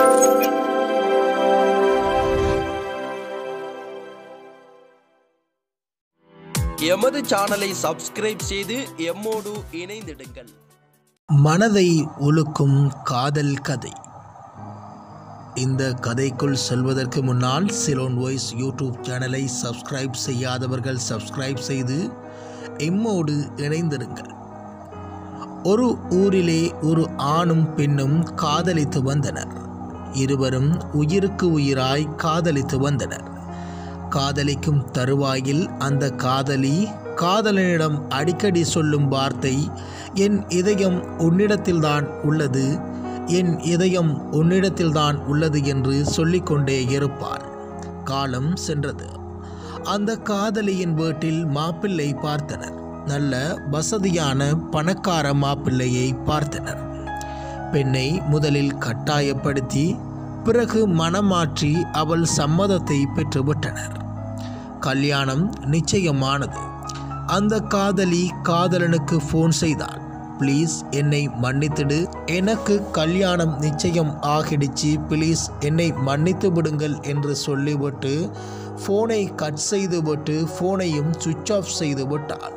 எமது சேனலை சப்ஸ்கிரைப் செய்து எம்மோடு இணைந்திடுங்கள் மனதை உலுக்கும் காதல் கதை இந்த கதைக்குள் செல்வதற்கு முன்னால் சிலோன் வாய்ஸ் யூடியூப் சேனலை சப்ஸ்கிரைப் செய்யாதவர்கள் சப்ஸ்கிரைப் செய்து எம்மோடு இணைந்திருங்கள் ஒரு ஊரிலே ஒரு ஆணும் பெண்ணும் காதலித்து வந்தனர் இருவரும் உயிருக்கு உயிராய் காதலித்து வந்தனர் காதலிக்கும் தருவாயில் அந்த காதலி காதலனிடம் அடிக்கடி சொல்லும் வார்த்தை என் இதயம் உன்னிடத்தில்தான் உள்ளது என் இதயம் உன்னிடத்தில்தான் உள்ளது என்று சொல்லிக்கொண்டே இருப்பாள் காலம் சென்றது அந்த காதலியின் வீட்டில் மாப்பிள்ளை பார்த்தனர் நல்ல வசதியான பணக்கார மாப்பிள்ளையை பார்த்தனர் பெண்ணை முதலில் கட்டாயப்படுத்தி பிறகு மனமாற்றி அவள் சம்மதத்தை பெற்றுவிட்டனர் கல்யாணம் நிச்சயமானது அந்த காதலி காதலனுக்கு ஃபோன் செய்தாள் ப்ளீஸ் என்னை மன்னித்திடு எனக்கு கல்யாணம் நிச்சயம் ஆகிடுச்சு ப்ளீஸ் என்னை மன்னித்து விடுங்கள் என்று சொல்லிவிட்டு ஃபோனை கட் செய்துவிட்டு ஃபோனையும் சுவிட்ச் ஆஃப் செய்து விட்டாள்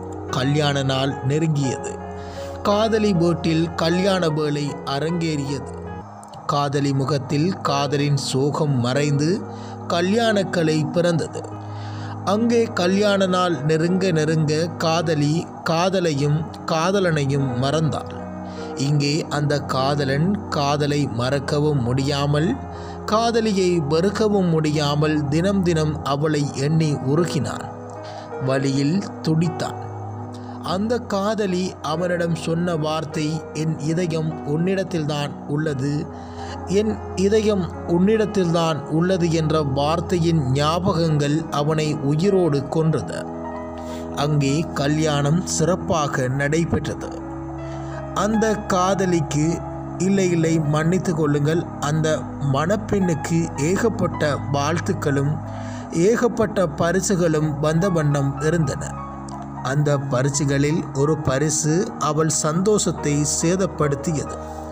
கல்யாண நாள் நெருங்கியது காதலி வீட்டில் கல்யாண வேலை அரங்கேறியது காதலி முகத்தில் காதலின் சோகம் மறைந்து கல்யாணக்கலை பிறந்தது அங்கே கல்யாண நாள் நெருங்க நெருங்க காதலி காதலையும் காதலனையும் மறந்தாள் இங்கே அந்த காதலன் காதலை மறக்கவும் முடியாமல் காதலியை வெறுக்கவும் முடியாமல் தினம் தினம் அவளை எண்ணி உருகினான் வழியில் துடித்தான் அந்த காதலி அவனிடம் சொன்ன வார்த்தை என் இதயம் உன்னிடத்தில்தான் உள்ளது என் இதயம் உன்னிடத்தில்தான் உள்ளது என்ற வார்த்தையின் ஞாபகங்கள் அவனை உயிரோடு கொன்றது அங்கே கல்யாணம் சிறப்பாக நடைபெற்றது அந்த காதலிக்கு இல்லை இல்லை மன்னித்து கொள்ளுங்கள் அந்த மணப்பெண்ணுக்கு ஏகப்பட்ட வாழ்த்துக்களும் ஏகப்பட்ட பரிசுகளும் வந்த வண்ணம் இருந்தன அந்த பரிசுகளில் ஒரு பரிசு அவள் சந்தோஷத்தை சேதப்படுத்தியது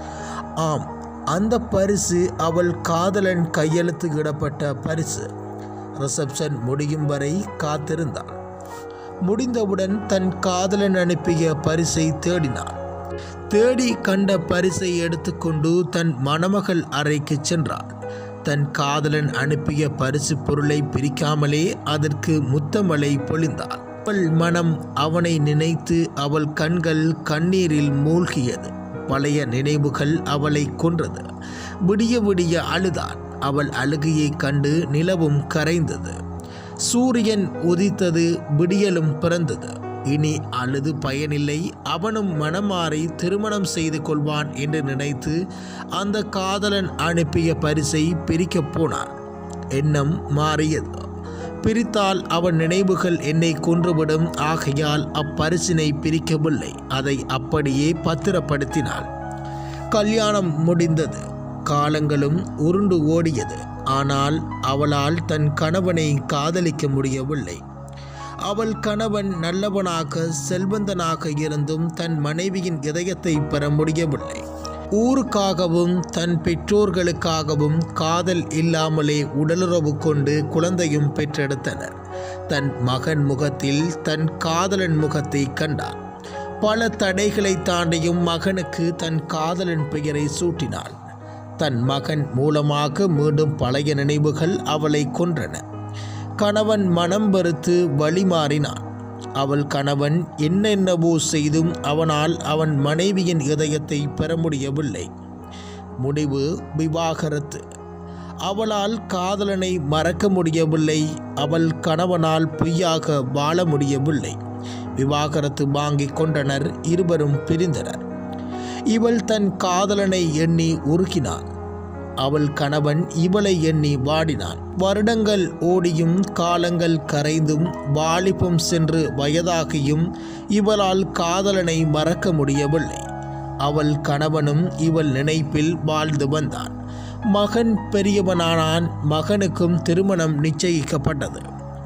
ஆம் அந்த பரிசு அவள் காதலன் கையெழுத்து இடப்பட்ட பரிசு ரிசப்ஷன் முடியும் வரை காத்திருந்தாள் முடிந்தவுடன் தன் காதலன் அனுப்பிய பரிசை தேடினாள் தேடி கண்ட பரிசை எடுத்துக்கொண்டு தன் மணமகள் அறைக்கு சென்றாள் தன் காதலன் அனுப்பிய பரிசு பொருளை பிரிக்காமலே அதற்கு முத்தமலை பொழிந்தாள் அவள் மனம் அவனை நினைத்து அவள் கண்கள் கண்ணீரில் மூழ்கியது பழைய நினைவுகள் அவளை கொன்றது விடிய விடிய அழுதாள் அவள் அழுகையை கண்டு நிலவும் கரைந்தது சூரியன் உதித்தது விடியலும் பிறந்தது இனி அழுது பயனில்லை அவனும் மனமாறி திருமணம் செய்து கொள்வான் என்று நினைத்து அந்த காதலன் அனுப்பிய பரிசை பிரிக்கப் போனான் எண்ணம் மாறியது பிரித்தால் அவன் நினைவுகள் என்னை கொன்றுவிடும் ஆகையால் அப்பரிசினை பிரிக்கவில்லை அதை அப்படியே பத்திரப்படுத்தினாள் கல்யாணம் முடிந்தது காலங்களும் உருண்டு ஓடியது ஆனால் அவளால் தன் கணவனை காதலிக்க முடியவில்லை அவள் கணவன் நல்லவனாக செல்வந்தனாக இருந்தும் தன் மனைவியின் இதயத்தை பெற முடியவில்லை ஊருக்காகவும் தன் பெற்றோர்களுக்காகவும் காதல் இல்லாமலே உடலுறவு கொண்டு குழந்தையும் பெற்றெடுத்தனர் தன் மகன் முகத்தில் தன் காதலன் முகத்தை கண்டார் பல தடைகளை தாண்டியும் மகனுக்கு தன் காதலன் பெயரை சூட்டினாள் தன் மகன் மூலமாக மீண்டும் பழைய நினைவுகள் அவளை கொன்றன கணவன் மனம் வெறுத்து வழிமாறினான் அவள் கணவன் என்னென்னவோ செய்தும் அவனால் அவன் மனைவியின் இதயத்தை பெற முடியவில்லை முடிவு விவாகரத்து அவளால் காதலனை மறக்க முடியவில்லை அவள் கணவனால் பொய்யாக வாழ முடியவில்லை விவாகரத்து வாங்கிக் கொண்டனர் இருவரும் பிரிந்தனர் இவள் தன் காதலனை எண்ணி உருகினாள் அவள் கணவன் இவளை எண்ணி வாடினான் வருடங்கள் ஓடியும் காலங்கள் கரைந்தும் வாலிபம் சென்று வயதாகியும் இவளால் காதலனை மறக்க முடியவில்லை அவள் கணவனும் இவள் நினைப்பில் வாழ்ந்து வந்தான் மகன் பெரியவனானான் மகனுக்கும் திருமணம் நிச்சயிக்கப்பட்டது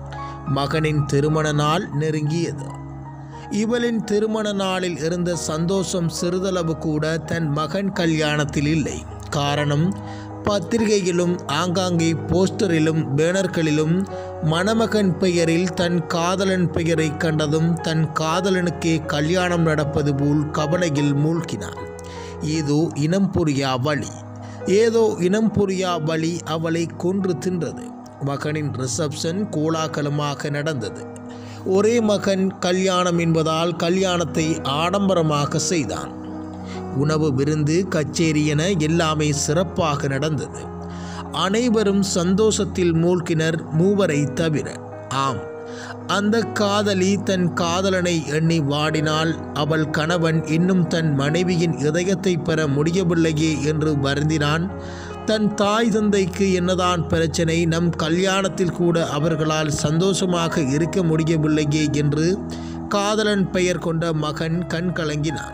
மகனின் திருமண நாள் நெருங்கியது இவளின் திருமண நாளில் இருந்த சந்தோஷம் சிறிதளவு கூட தன் மகன் கல்யாணத்தில் இல்லை காரணம் பத்திரிகையிலும் ஆங்காங்கே போஸ்டரிலும் பேனர்களிலும் மணமகன் பெயரில் தன் காதலன் பெயரை கண்டதும் தன் காதலனுக்கே கல்யாணம் நடப்பது போல் கவலையில் மூழ்கினான் ஏதோ இனம் புரியா வழி ஏதோ இனம் புரியா வழி அவளை கொன்று தின்றது மகனின் ரிசப்ஷன் கோலாகலமாக நடந்தது ஒரே மகன் கல்யாணம் என்பதால் கல்யாணத்தை ஆடம்பரமாக செய்தான் உணவு விருந்து கச்சேரி என எல்லாமே சிறப்பாக நடந்தது அனைவரும் சந்தோஷத்தில் மூழ்கினர் மூவரை தவிர ஆம் அந்த காதலி தன் காதலனை எண்ணி வாடினாள் அவள் கணவன் இன்னும் தன் மனைவியின் இதயத்தை பெற முடியவில்லையே என்று வருந்தினான் தன் தாய் தந்தைக்கு என்னதான் பிரச்சனை நம் கல்யாணத்தில் கூட அவர்களால் சந்தோஷமாக இருக்க முடியவில்லையே என்று காதலன் பெயர் கொண்ட மகன் கண் கலங்கினான்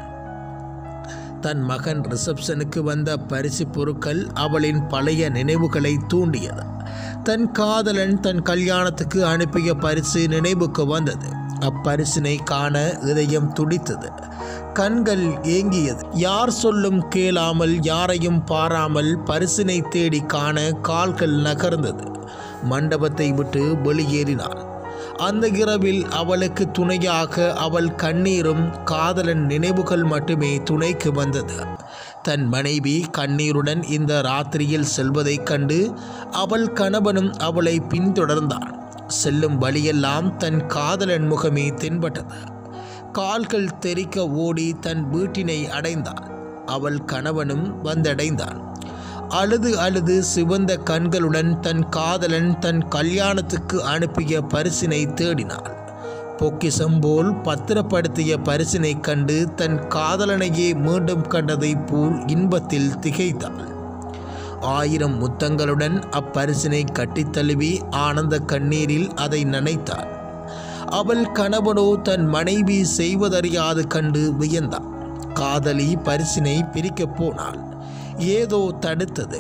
தன் மகன் ரிசப்ஷனுக்கு வந்த பரிசு பொருட்கள் அவளின் பழைய நினைவுகளை தூண்டியது தன் காதலன் தன் கல்யாணத்துக்கு அனுப்பிய பரிசு நினைவுக்கு வந்தது அப்பரிசினை காண இதயம் துடித்தது கண்கள் ஏங்கியது யார் சொல்லும் கேளாமல் யாரையும் பாராமல் பரிசினை தேடி காண கால்கள் நகர்ந்தது மண்டபத்தை விட்டு வெளியேறினாள் அந்த இரவில் அவளுக்கு துணையாக அவள் கண்ணீரும் காதலன் நினைவுகள் மட்டுமே துணைக்கு வந்தது தன் மனைவி கண்ணீருடன் இந்த ராத்திரியில் செல்வதைக் கண்டு அவள் கணவனும் அவளை பின்தொடர்ந்தான் செல்லும் வழியெல்லாம் தன் காதலன் முகமே தென்பட்டது கால்கள் தெறிக்க ஓடி தன் வீட்டினை அடைந்தாள் அவள் கணவனும் வந்தடைந்தான் அழுது அழுது சிவந்த கண்களுடன் தன் காதலன் தன் கல்யாணத்துக்கு அனுப்பிய பரிசினை தேடினாள் பொக்கிசம் போல் பத்திரப்படுத்திய பரிசினை கண்டு தன் காதலனையே மீண்டும் கண்டதைப் போல் இன்பத்தில் திகைத்தாள் ஆயிரம் முத்தங்களுடன் அப்பரிசினை கட்டித் தழுவி ஆனந்த கண்ணீரில் அதை நனைத்தாள் அவள் கணவனோ தன் மனைவி செய்வதறியாது கண்டு வியந்தான் காதலி பரிசினை பிரிக்கப் போனாள் ஏதோ தடுத்தது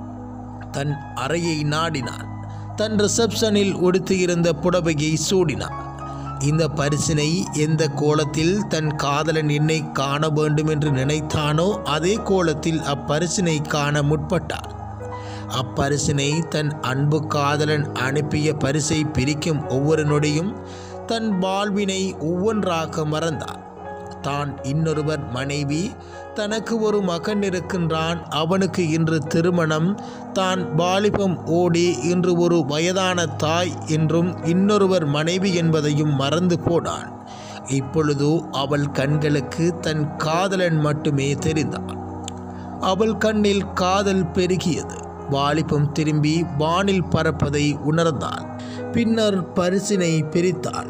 தன் அறையை நாடினாள் தன் ரிசப்ஷனில் உடுத்தியிருந்த புடவையை சூடினாள் இந்த பரிசினை எந்த கோலத்தில் தன் காதலன் என்னை காண வேண்டும் என்று நினைத்தானோ அதே கோலத்தில் அப்பரிசினை காண முற்பட்டாள் அப்பரிசினை தன் அன்பு காதலன் அனுப்பிய பரிசை பிரிக்கும் ஒவ்வொரு நொடியும் தன் வாழ்வினை ஒவ்வொன்றாக மறந்தாள் தான் இன்னொருவர் மனைவி தனக்கு ஒரு மகன் இருக்கின்றான் அவனுக்கு இன்று திருமணம் தான் வாலிபம் ஓடி இன்று ஒரு வயதான தாய் என்றும் இன்னொருவர் மனைவி என்பதையும் மறந்து போனான் இப்பொழுதோ அவள் கண்களுக்கு தன் காதலன் மட்டுமே தெரிந்தான் அவள் கண்ணில் காதல் பெருகியது வாலிபம் திரும்பி வானில் பறப்பதை உணர்ந்தாள் பின்னர் பரிசினை பிரித்தாள்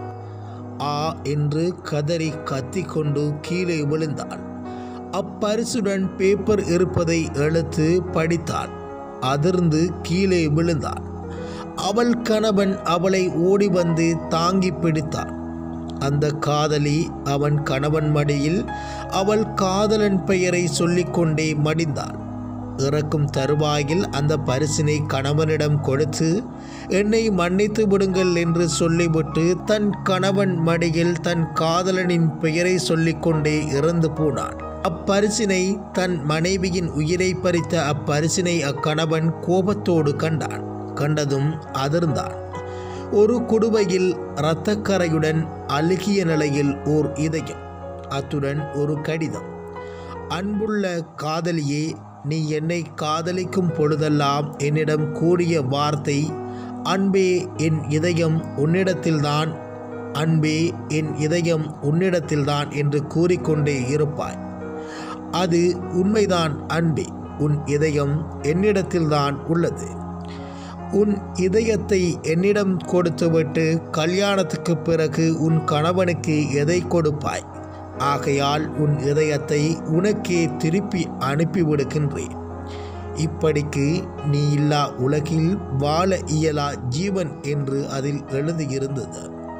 ஆ என்று கதறி கத்திக்கொண்டு கீழே விழுந்தாள் அப்பரிசுடன் பேப்பர் இருப்பதை எடுத்து படித்தாள் அதிர்ந்து கீழே விழுந்தாள் அவள் கணவன் அவளை ஓடி வந்து தாங்கி பிடித்தாள் அந்த காதலி அவன் கணவன் மடியில் அவள் காதலன் பெயரை சொல்லிக்கொண்டே மடிந்தாள் இறக்கும் தருவாயில் அந்த பரிசினை கணவனிடம் கொடுத்து என்னை மன்னித்து விடுங்கள் என்று சொல்லிவிட்டு தன் கணவன் மடியில் தன் காதலனின் பெயரை சொல்லிக்கொண்டே இறந்து போனான் அப்பரிசினை தன் மனைவியின் உயிரை பறித்த அப்பரிசினை அக்கணவன் கோபத்தோடு கண்டான் கண்டதும் அதிர்ந்தான் ஒரு குடுவையில் இரத்தக்கரையுடன் அழுகிய நிலையில் ஓர் இதயம் அத்துடன் ஒரு கடிதம் அன்புள்ள காதலியே நீ என்னை காதலிக்கும் பொழுதெல்லாம் என்னிடம் கூறிய வார்த்தை அன்பே என் இதயம் உன்னிடத்தில்தான் அன்பே என் இதயம் உன்னிடத்தில்தான் என்று கூறிக்கொண்டே இருப்பாய் அது உண்மைதான் அன்பே உன் இதயம் என்னிடத்தில்தான் உள்ளது உன் இதயத்தை என்னிடம் கொடுத்துவிட்டு கல்யாணத்துக்கு பிறகு உன் கணவனுக்கு எதை கொடுப்பாய் ஆகையால் உன் இதயத்தை உனக்கே திருப்பி அனுப்பிவிடுகின்றேன் இப்படிக்கு நீ இல்லா உலகில் வாழ இயலா ஜீவன் என்று அதில் எழுதியிருந்தது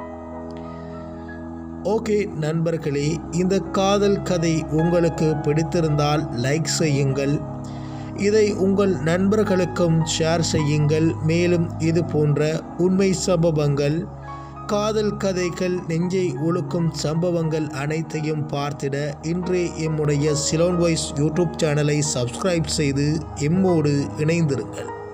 ஓகே நண்பர்களே இந்த காதல் கதை உங்களுக்கு பிடித்திருந்தால் லைக் செய்யுங்கள் இதை உங்கள் நண்பர்களுக்கும் ஷேர் செய்யுங்கள் மேலும் இது போன்ற உண்மை சம்பவங்கள் காதல் கதைகள் நெஞ்சை உழுக்கும் சம்பவங்கள் அனைத்தையும் பார்த்திட இன்றே எம்முடைய சிலோன் வாய்ஸ் யூடியூப் சேனலை சப்ஸ்கிரைப் செய்து எம்மோடு இணைந்திருங்கள்